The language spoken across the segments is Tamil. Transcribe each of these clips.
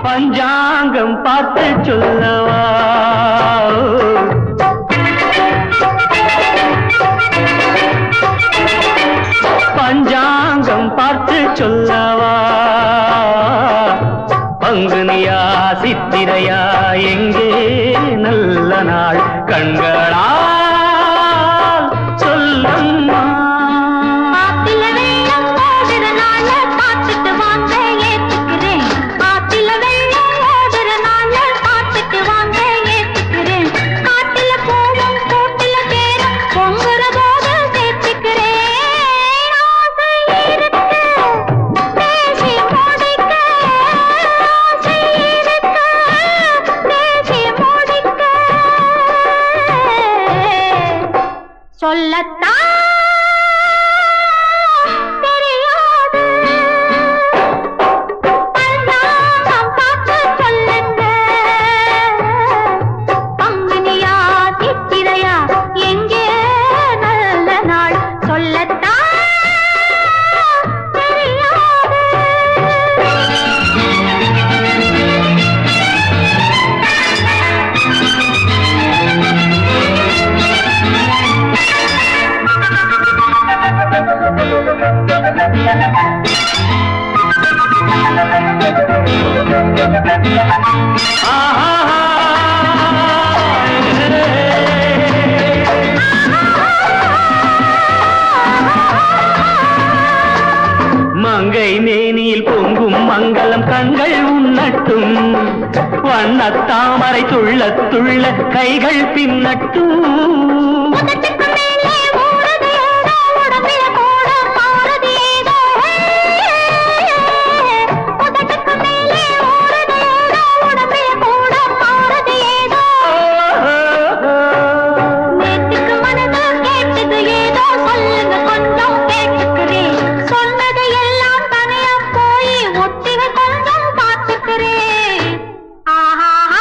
பஞ்சாங்கம் பார்த்து சொல்லவா பஞ்சாங்கம் பார்த்து சொல்லவா பங்குனியா சித்திரையா எங்கே நல்ல நாள் கண்களால் சொல்லம்மா ஆத்தில வெள்ளம் ஓடுற நாள பார்த்துட்டு வாங்க ஏத்துக்கிறேன் ஆத்தில வெள்ளம் ஓடுற நாள பார்த்துட்டு வாங்க ஏத்துக்கிறேன் காட்டுல போவோம் கூட்டுல தேரும் பொங்குற போது சேர்த்துக்கிறேன் ஆசை இருக்கு பேசி முடிக்க ஆசை இருக்கு பேசி முடிக்க சொல்லத்தான் தெரியாது பஞ்சாங்கம் பார்த்து சொல்லுங்க பங்குனியா சித்திரையா எங்கே நல்ல நாள் சொல்லத்தான் தெரியாது மங்கை மேனியில் பொங்கும் மங்களம் கண்கள் உண்ணட்டும் வண்ணத் தாமரை துள்ள துள்ள கைகள் பின்னட்டும் உதட்டுக்கு மேலே ஊறுது ஏதோ உடம்பில கூட மாறுது ஏதோ உதட்டுக்கு மேலே ஊறுது ஏதோ உடம்பில கூட மாறுது ஏதோ நேத்துக்கு மனது கேட்டது ஏதோ சொல்லுங்க கொஞ்சம் கேட்டுக்கிறேன் சொன்னது எல்லாம் தனியா போய் ஒட்டிக கொஞ்சம் பார்த்துக்கிறேன் ஆஹா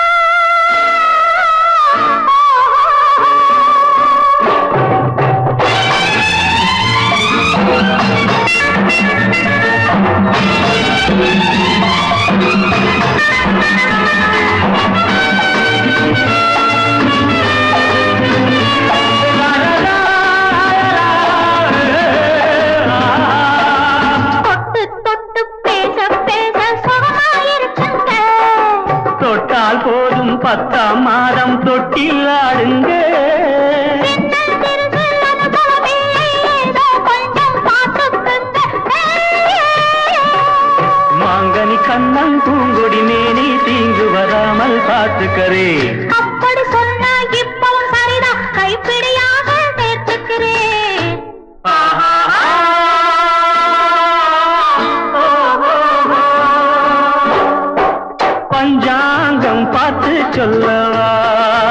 தொட்டு தொட்டு பேச பேச சுகமாயிருக்குங்க தொட்டால் போதும் பத்தாம் மாதம் தொட்டில் ஆடுங்க சின்னல் சிறுசு அனுபவமில்லை ஏதோ கொஞ்சம் பார்த்துக்குங்க மாங்கனி கண்ணம் பூங்கொடி மேனி தீங்கு வராமல் பார்த்துக்கரே அப்படி சொன்னா இப்பவும் சரிதான் கைப்பிடியாக சேர்த்துக்கிறேன் பஞ்சாங்கம் பார்த்து சொல்லவா